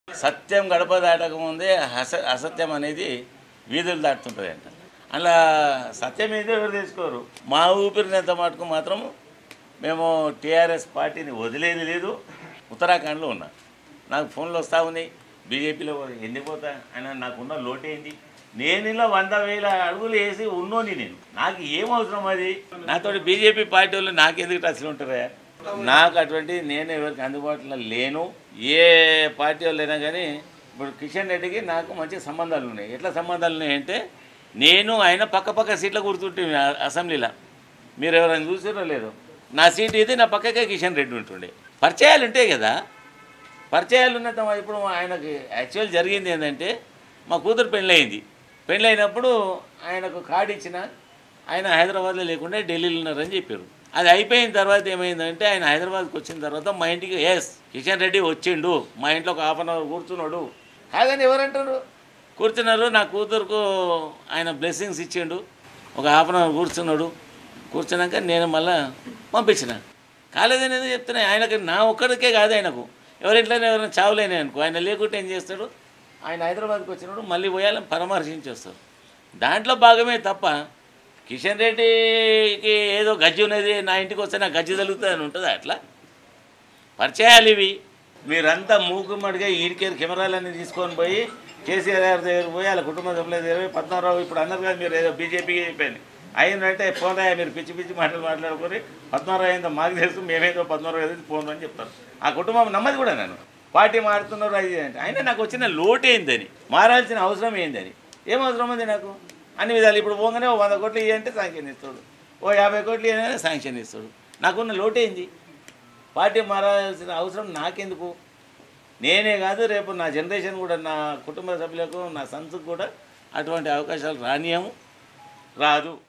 సత్యం గడప దాటకముందే అస అసత్యం అనేది వీధులు దాటుతుంటుంది అంట అలా సత్యం ఏదో ఎవరు తీసుకోరు మా ఊపిరినంత మటుకు మాత్రం మేము టీఆర్ఎస్ పార్టీని వదిలేది లేదు ఉత్తరాఖండ్లో ఉన్నా నాకు ఫోన్లు వస్తూ ఉన్నాయి బీజేపీలో ఎందుకు పోతా ఆయన నాకున్న లోటేంది నేను ఇలా వంద వేల అడుగులు వేసి ఉన్నోని నేను నాకు ఏం అవసరం అది నాతోటి బీజేపీ పార్టీ వాళ్ళు నాకెందుకు టచ్లు ఉంటారా నాకు అటువంటి నేను ఎవరికి అందుబాటులో లేను ఏ పార్టీ వాళ్ళైనా కానీ ఇప్పుడు కిషన్ రెడ్డికి నాకు మంచి సంబంధాలు ఉన్నాయి ఎట్లా సంబంధాలు ఉన్నాయంటే నేను ఆయన పక్క పక్క సీట్లో కూర్చుంటే అసెంబ్లీలో మీరు ఎవరైనా చూసారో లేదో నా సీట్ ఇది నా పక్కకే కిషన్ రెడ్డి ఉంటుండే పరిచయాలు ఉంటాయి కదా పరిచయాలు ఉన్నంత ఇప్పుడు ఆయనకి యాక్చువల్ జరిగింది ఏంటంటే మా కూతురు పెళ్ళయింది పెళ్ళైనప్పుడు ఆయనకు కార్డు ఇచ్చిన ఆయన హైదరాబాద్లో లేకుండా ఢిల్లీలో ఉన్నారని చెప్పారు అది అయిపోయిన తర్వాత ఏమైందంటే ఆయన హైదరాబాద్కి వచ్చిన తర్వాత మా ఇంటికి ఎస్ కిషన్ రెడ్డి వచ్చిండు మా ఇంట్లో ఒక హాఫ్ అన్ అవర్ కూర్చున్నాడు కాదని ఎవరంటారు కూర్చున్నారు నా కూతురుకు ఆయన బ్లెస్సింగ్స్ ఇచ్చిండు ఒక హాఫ్ అన్ అవర్ కూర్చున్నాడు కూర్చున్నాక నేను మళ్ళా పంపించిన కాలేదనేది చెప్తున్నా ఆయనకి నా ఒక్కడికే కాదు ఆయనకు ఎవరింట్లోనే ఎవరైనా చావులేని అనుకో ఆయన లేకుంటే ఏం చేస్తాడు ఆయన హైదరాబాద్కి వచ్చినప్పుడు మళ్ళీ పోయాలని పరామర్శించి వస్తారు దాంట్లో భాగమే తప్ప కిషన్ రెడ్డికి ఏదో గజ్జి ఉన్నది నా ఇంటికి వస్తే నాకు గజ్జి తగులుతుంది అని ఉంటుందా అట్లా పరిచయాలు ఇవి మీరంతా మూకుమ్మడిగా ఈడికేరు కెమెరాలన్నీ తీసుకొని పోయి కేసీఆర్ గారి దగ్గర పోయి వాళ్ళ కుటుంబ సభ్యుల దగ్గర పోయి పద్మారావు ఇప్పుడు అన్నారు కదా మీరు ఏదో బీజేపీకి అయిపోయింది అయిందంటే ఫోన్ రాయ మీరు పిచ్చి పిచ్చి మాటలు మాట్లాడుకొని పద్మారావు ఏందో మాకు తెలుసు మేమేదో పద్మారావు ఏదో ఫోన్ అని చెప్తారు ఆ కుటుంబం నమ్మది కూడా నేను పార్టీ మారుతున్నారు అది ఇది అంటే అయినా నాకు వచ్చిన లోటు ఏందని మారాల్సిన అవసరం ఏందని ఏం అవసరం ఉంది నాకు అన్ని విధాలు ఇప్పుడు పోగానే ఓ వంద కోట్లు ఇవ్వంటే శాంక్షన్ ఇస్తాడు ఓ యాభై కోట్లు ఇవ్వగానే శాంక్షన్ ఇస్తాడు నాకున్న లోటు ఏంది పార్టీ మారాల్సిన అవసరం నాకెందుకు నేనే కాదు రేపు నా జనరేషన్ కూడా నా కుటుంబ సభ్యులకు నా సంస్థకు కూడా అటువంటి అవకాశాలు రానియము రాదు